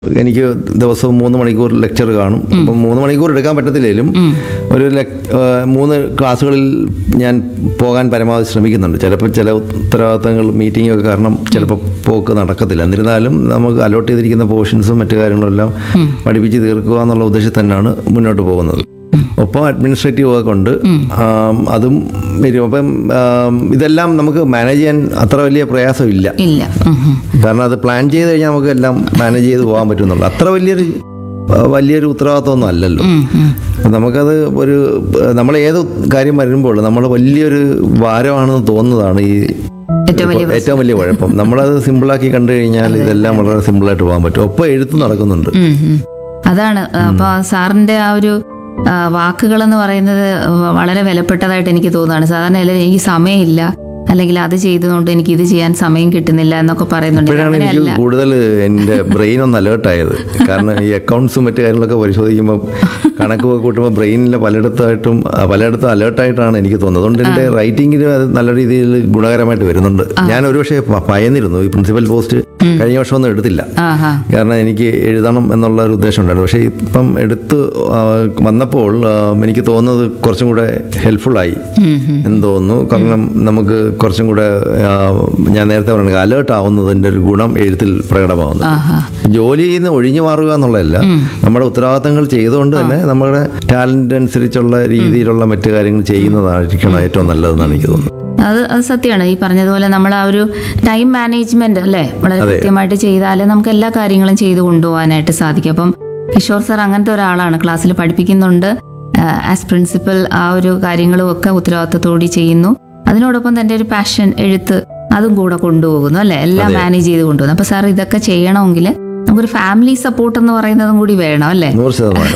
എനിക്ക് ദിവസവും മൂന്ന് മണിക്കൂർ ലെക്ചർ കാണും അപ്പം മൂന്ന് മണിക്കൂർ എടുക്കാൻ പറ്റത്തില്ലെങ്കിലും ഒരു ലെക്- ആ, മൂന്ന് ക്ലാസ്സുകളിൽ ഞാൻ പോകാൻ പരമാവധി ശ്രമിക്കുന്നുണ്ട് ചിലപ്പോൾ ചില ഉത്തരവാദിത്തങ്ങൾ മീറ്റിംഗ് ഒക്കെ കാരണം ചിലപ്പോൾ പോക്ക് നടക്കത്തില്ല എന്നിരുന്നാലും നമുക്ക് അലോട്ട് ചെയ്തിരിക്കുന്ന പോർഷൻസും മറ്റു കാര്യങ്ങളെല്ലാം പഠിപ്പിച്ച് തീർക്കുക എന്നുള്ള ഉദ്ദേശത്തിൽ തന്നെയാണ് മുന്നോട്ട് പോകുന്നത് ഒപ്പം അഡ്മിനിസ്ട്രേറ്റീവ് വർക്ക് ഉണ്ട് ആം, അതും വരും അപ്പം ആം, ഇതെല്ലാം നമുക്ക് മാനേജ് ചെയ്യാൻ അത്ര വലിയ പ്രയാസമില്ല ഇല്ല ഉം, ഉം. കാരണം അത് പ്ലാൻ ചെയ്ത് കഴിഞ്ഞാൽ നമുക്ക് എല്ലാം മാനേജ് ചെയ്ത് പോകാൻ പറ്റുന്നുള്ളൂ അത്ര വലിയൊരു ആ, വലിയൊരു ഉത്തരവാദിത്വമൊന്നും അല്ലല്ലോ ഉം, ഉം. നമുക്കത് ഒരു നമ്മൾ ഏത് കാര്യം വരുമ്പോൾ നമ്മൾ വലിയൊരു ഭാരമാണെന്ന് തോന്നുന്നതാണ് ഈ ഏറ്റവും വലിയ ഏറ്റവും വലിയ കുഴപ്പം നമ്മളത് സിമ്പിളാക്കി കണ്ടു കഴിഞ്ഞാൽ ഇതെല്ലാം വളരെ സിമ്പിളായിട്ട് പോകാൻ പറ്റും ഒപ്പം എഴുത്ത് നടക്കുന്നുണ്ട് ഉം, ഉം. അതാണ് അപ്പൊ സാറിന്റെ ആ ഒരു വാക്കുകൾ എന്ന് പറയുന്നത് വളരെ വിലപ്പെട്ടതായിട്ട് എനിക്ക് തോന്നുകയാണ് സാധാരണ എല്ലാവരും എനിക്ക് സമയമില്ല അല്ലെങ്കിൽ അത് ചെയ്തതുകൊണ്ട് എനിക്ക് ഇത് ചെയ്യാൻ സമയം കിട്ടുന്നില്ല എന്നൊക്കെ പറയുന്നുണ്ട് ഇപ്പോഴാണ് എനിക്ക് അങ്ങനെയല്ല കൂടുതൽ എൻ്റെ ബ്രെയിൻ ഒന്ന് അലേർട്ടായത് കാരണം ഈ അക്കൗണ്ട്സും മറ്റു കാര്യങ്ങളൊക്കെ പരിശോധിക്കുമ്പോൾ കണക്ക് കൂട്ടുമ്പോൾ ബ്രെയിനിലെ പലയിടത്തായിട്ടും ആ, പലയിടത്തും അലേർട്ടായിട്ടാണ് എനിക്ക് തോന്നുന്നത് അതുകൊണ്ട് എൻ്റെ റൈറ്റിങ്ങിന് അത് നല്ല രീതിയിൽ ഗുണകരമായിട്ട് വരുന്നുണ്ട് ഞാൻ ഒരുപക്ഷെ പ- ഭയന്നിരുന്നു ഈ പ്രിൻസിപ്പൽ പോസ്റ്റ് കഴിഞ്ഞ വർഷം ഒന്നും എടുത്തില്ല ആ ഹാ കാരണം എനിക്ക് എഴുതണം എന്നുള്ള ഒരു ഉദ്ദേശം ഉണ്ടായിരുന്നു പക്ഷേ ഇപ്പം എടുത്ത് ആ, വന്നപ്പോൾ ആ, എനിക്ക് തോന്നുന്നത് കുറച്ചും കൂടെ ഹെൽപ്ഫുള്ളായി എന്ന് തോന്നുന്നു കാരണം നമുക്ക് കുറച്ചും കൂടെ ആ, ഞാൻ നേരത്തെ പറഞ്ഞ അലേർട്ട് ആവുന്നതിൻ്റെ ഒരു ഗുണം എഴുത്തിൽ പ്രകടമാവുന്നു ആ ഹാ ജോലിയിൽ നിന്ന് ഒഴിഞ്ഞു മാറുക എന്നുള്ളതല്ല നമ്മുടെ ഉത്തരവാദിത്തങ്ങൾ ചെയ്തുകൊണ്ട് തന്നെ നമ്മുടെ ടാലന്റ് അനുസരിച്ചുള്ള രീതിയിലുള്ള മറ്റു കാര്യങ്ങൾ ചെയ്യുന്നതായിരിക്കണം ഏറ്റവും നല്ലതെന്നാണ് എനിക്ക് തോന്നുന്നത് അത് അത് സത്യമാണ് ഈ പറഞ്ഞതുപോലെ നമ്മൾ ആ ഒരു ടൈം മാനേജ്മെന്റ് അല്ലേ വളരെ അതെ. കൃത്യമായിട്ട് ചെയ്താലേ നമുക്ക് എല്ലാ കാര്യങ്ങളും ചെയ്തു കൊണ്ടുപോകാനായിട്ട് സാധിക്കും അപ്പം കിഷോർ സാർ അങ്ങനത്തെ ഒരാളാണ് ക്ലാസ്സിൽ പഠിപ്പിക്കുന്നുണ്ട് ആസ് പ്രിൻസിപ്പൽ ആ ഒരു കാര്യങ്ങളും ഒക്കെ ഉത്തരവാദിത്തത്തോടെ ചെയ്യുന്നു അതിനോടൊപ്പം തന്റെ ഒരു പാഷൻ എഴുത്ത് അതും കൂടെ കൊണ്ടുപോകുന്നു അല്ലെ എല്ലാം മാനേജ് ചെയ്ത് കൊണ്ടുപോകുന്നു അപ്പൊ സാർ ഇതൊക്കെ ചെയ്യണമെങ്കിൽ നമുക്കൊരു ഫാമിലി സപ്പോർട്ട് എന്ന് പറയുന്നതും കൂടി വേണം അല്ലേ നൂറ് ശതമാനം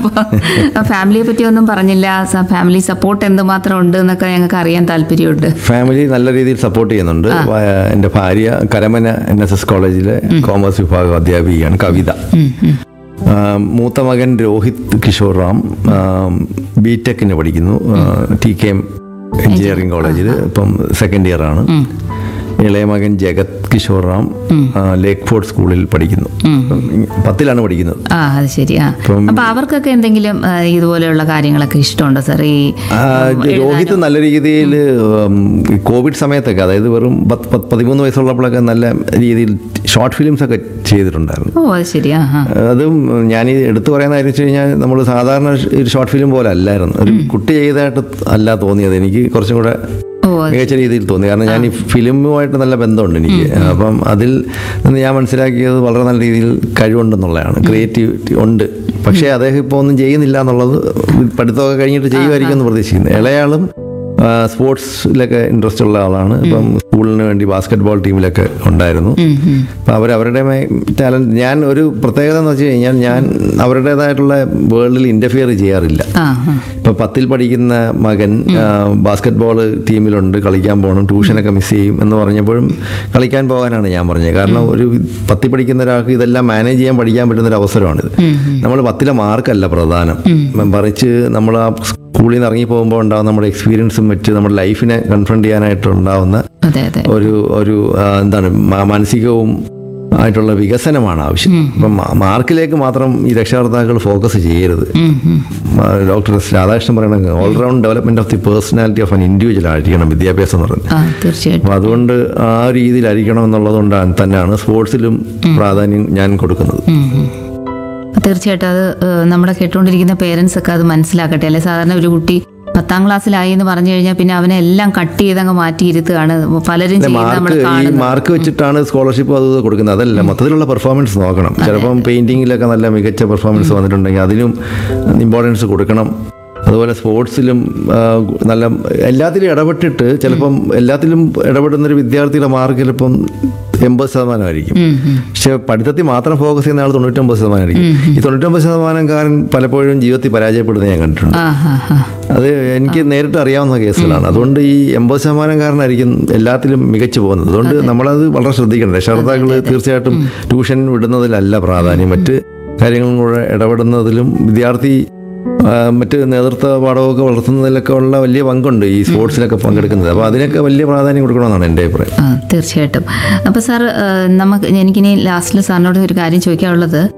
അപ്പോൾ ഫാമിലിയെ പറ്റി ഒന്നും പറഞ്ഞില്ല ഫാമിലി സപ്പോർട്ട് എന്തുമാത്രം ഉണ്ട് എന്നൊക്കെ ഞങ്ങൾക്ക് അറിയാൻ താല്പര്യമുണ്ട് ഫാമിലി നല്ല രീതിയിൽ സപ്പോർട്ട് ചെയ്യുന്നുണ്ട് വ- എൻ്റെ ഭാര്യ കരമന എൻ എസ് എസ് കോളേജിലെ കോമേഴ്സ് വിഭാഗം അധ്യാപികയാണ് കവിത ഉം, ഉം. ആ, മൂത്ത മകൻ രോഹിത് കിഷോർ റാം ബി ടെക്കിന് പഠിക്കുന്നു ടി കെ എം എഞ്ചിനീയറിംഗ് കോളേജിൽ ഇപ്പം സെക്കൻഡ് ഇയർ ആണ് ഇളയ മകൻ ജഗത് കിഷോർ റാം ആ, ലേക്ക് ഫോർട്ട് സ്കൂളിൽ പഠിക്കുന്നു ഇപ്പം പത്തിലാണ് പഠിക്കുന്നത് ആ അത് ശരി ആ ഇപ്പം- അപ്പൊ അവർക്കൊക്കെ എന്തെങ്കിലും ആ, ഇതുപോലെയുള്ള കാര്യങ്ങളൊക്കെ ഇഷ്ടമുണ്ടോ സാർ ഈ ആ, രോഹിത് നല്ല രീതിയിൽ കോവിഡ് സമയത്തൊക്കെ അതായത് വെറും പത്ത് പത്ത് പതിമൂന്ന് വയസ്സുള്ളപ്പോഴൊക്കെ നല്ല രീതിയിൽ ഷോർട്ട് ഫിലിംസ് ഒക്കെ ചെയ്തിട്ടുണ്ടായിരുന്നു ഓ അത് ശരി ആ ആ അതും ഞാൻ ഈ എടുത്തു പറയുന്ന കാര്യം വെച്ച് കഴിഞ്ഞാൽ നമ്മൾ സാധാരണ ഒരു ഷോർട്ട് ഫിലിം പോലെ അല്ലായിരുന്നു ഒരു കുട്ടി ചെയ്തതായിട്ട് അല്ല തോന്നിയത് എനിക്ക് കുറച്ചും കൂടെ ഓ അത് മികച്ച രീതിയിൽ തോന്നി കാരണം ഞാൻ ഈ ഫിലിമുമായിട്ട് നല്ല ബന്ധമുണ്ട് എനിക്ക് അപ്പം അതിൽ നിന്ന് ഞാൻ മനസ്സിലാക്കിയത് വളരെ നല്ല രീതിയിൽ കഴിവുണ്ടെന്നുള്ളതാണ് ക്രിയേറ്റിവിറ്റി ഉണ്ട് പക്ഷേ അദ്ദേഹം ഇപ്പോൾ ഒന്നും ചെയ്യുന്നില്ല എന്നുള്ളത് പഠിത്തമൊക്കെ കഴിഞ്ഞിട്ട് ചെയ്യുമായിരിക്കും എന്ന് പ്രതീക്ഷിക്കുന്നു ഇളയാളും ആ, സ്പോർട്സിലൊക്കെ ഇൻട്രസ്റ്റ് ഉള്ള ആളാണ് ഇപ്പം സ്കൂളിന് വേണ്ടി ബാസ്കറ്റ് ബോൾ ടീമിലൊക്കെ ഉണ്ടായിരുന്നു ഉം, ഉം. അപ്പോൾ അവർ അവരുടെ ടാലൻറ്റ് ഞാൻ ഒരു പ്രത്യേകത എന്ന് വെച്ച് കഴിഞ്ഞാൽ ഞാൻ അവരുടേതായിട്ടുള്ള വേൾഡിൽ ഇൻ്റർഫിയർ ചെയ്യാറില്ല ആ ആ ഇപ്പൊ പത്തിൽ പഠിക്കുന്ന മകൻ ബാസ്കറ്റ് ബോൾ ടീമിലുണ്ട് കളിക്കാൻ പോകണം ട്യൂഷനൊക്കെ മിസ് ചെയ്യും എന്ന് പറഞ്ഞപ്പോഴും കളിക്കാൻ പോകാനാണ് ഞാൻ പറഞ്ഞത് കാരണം ഒരു പത്തിൽ പഠിക്കുന്ന ഒരാൾക്ക് ഇതെല്ലാം മാനേജ് ചെയ്യാൻ പഠിക്കാൻ പറ്റുന്ന ഒരു അവസരമാണിത് നമ്മൾ പത്തിലെ മാർക്കല്ല പ്രധാനം മറിച്ച് നമ്മൾ ആ സ്കൂളിൽ നിന്ന് ഇറങ്ങി പോകുമ്പോൾ ഉണ്ടാകുന്ന നമ്മുടെ എക്സ്പീരിയൻസും മറ്റ് നമ്മുടെ ലൈഫിനെ കൺഫ്രണ്ട് ചെയ്യാനായിട്ട് ഉണ്ടാവുന്ന അതെ അതെ ഒരു ഒരു ആ, എന്താണ് മാ- മാനസികവും ആയിട്ടുള്ള വികസനമാണ് ആവശ്യം അപ്പം മാ- മാർക്കിലേക്ക് മാത്രം ഈ രക്ഷകർത്താക്കൾ ഫോക്കസ് ചെയ്യരുത് ഉം, ഉം. ഡോക്ടർ എസ് രാധാകൃഷ്ണൻ പറയുന്നത് all round development of the personality of an individual ആയിരിക്കണം വിദ്യാഭ്യാസം എന്ന് പറയുന്നത് ആ തീർച്ചയായിട്ടും അപ്പോൾ അതുകൊണ്ട് ആ രീതിയിലായിരിക്കണം എന്നുള്ളതുകൊണ്ട് തന്നെയാണ് സ്പോർട്സിലും പ്രാധാന്യം ഞാൻ കൊടുക്കുന്നത് ഉം, ഉം. തീർച്ചയായിട്ടും അത് ഏഹ്, നമ്മുടെ കേട്ടുകൊണ്ടിരിക്കുന്ന പേരൻസ് ഒക്കെ അത് മനസ്സിലാക്കട്ടെ അല്ലെ സാധാരണ ഒരു കുട്ടി പത്താം ക്ലാസ്സിലായി എന്ന് പറഞ്ഞു കഴിഞ്ഞാൽ പിന്നെ അവനെ എല്ലാം കട്ട് ചെയ്തങ്ങ് മാറ്റിയിരുത്തുകയാണ് പലരും ചെയ്യുന്നത് നമ്മൾ മാർക്ക് ഈ കാണുന്നത് മാർക്ക് വെച്ചിട്ടാണ് സ്കോളർഷിപ്പ് അത് ഇത് കൊടുക്കുന്നത് അതല്ല മൊത്തത്തിലുള്ള പെർഫോമൻസ് നോക്കണം ചിലപ്പം പെയിന്റിങ്ങിലൊക്കെ നല്ല മികച്ച പെർഫോമൻസ് വന്നിട്ടുണ്ടെങ്കിൽ അതിനും ഇമ്പോർട്ടൻസ് കൊടുക്കണം അതുപോലെ സ്പോർട്സിലും ആ, നല്ല എല്ലാത്തിലും ഇടപെട്ടിട്ട് ചിലപ്പം എല്ലാത്തിലും ഇടപെടുന്ന ഒരു വിദ്യാർത്ഥിയുടെ മാർക്ക് ചിലപ്പം എൺപത് ശതമാനമായിരിക്കും ഉം, ഉം. പക്ഷെ പഠിത്തത്തിൽ മാത്രം ഫോക്കസ് ചെയ്യുന്ന ആൾ തൊണ്ണൂറ്റൊമ്പത് ശതമാനമായിരിക്കും ഈ തൊണ്ണൂറ്റൊമ്പത് ശതമാനക്കാരൻ പലപ്പോഴും ജീവിതത്തിൽ പരാജയപ്പെടുന്നത് ഞാൻ കണ്ടിട്ടുണ്ട് ആ ഹാ ഹാ അത് എനിക്ക് നേരിട്ട് അറിയാവുന്ന കേസുകളാണ് അതുകൊണ്ട് ഈ എൺപത് ശതമാനക്കാരനായിരിക്കും എല്ലാത്തിലും മികച്ചു പോകുന്നത് അതുകൊണ്ട് നമ്മളത് വളരെ ശ്രദ്ധിക്കണം രക്ഷകർത്താക്കൾ തീർച്ചയായിട്ടും ട്യൂഷൻ വിടുന്നതിലല്ല പ്രാധാന്യം മറ്റ് കാര്യങ്ങളും കൂടെ ഇടപെടുന്നതിലും വിദ്യാർത്ഥി ആ, മറ്റ് നേതൃത്വ പാഠമൊക്കെ വളർത്തുന്നതിലൊക്കെ ഉള്ള വലിയ പങ്കുണ്ട് ഈ സ്പോർട്സിലൊക്കെ പങ്കെടുക്കുന്നത് അപ്പോൾ അതിനൊക്കെ വലിയ പ്രാധാന്യം കൊടുക്കണമെന്നാണ് എൻ്റെ അഭിപ്രായം ആ തീർച്ചയായിട്ടും അപ്പോൾ സാർ ഏഹ്, നമുക്ക് എനിക്കിനി ലാസ്റ്റിൽ സാറിനോട് ഒരു കാര്യം ചോദിക്കാനുള്ളത്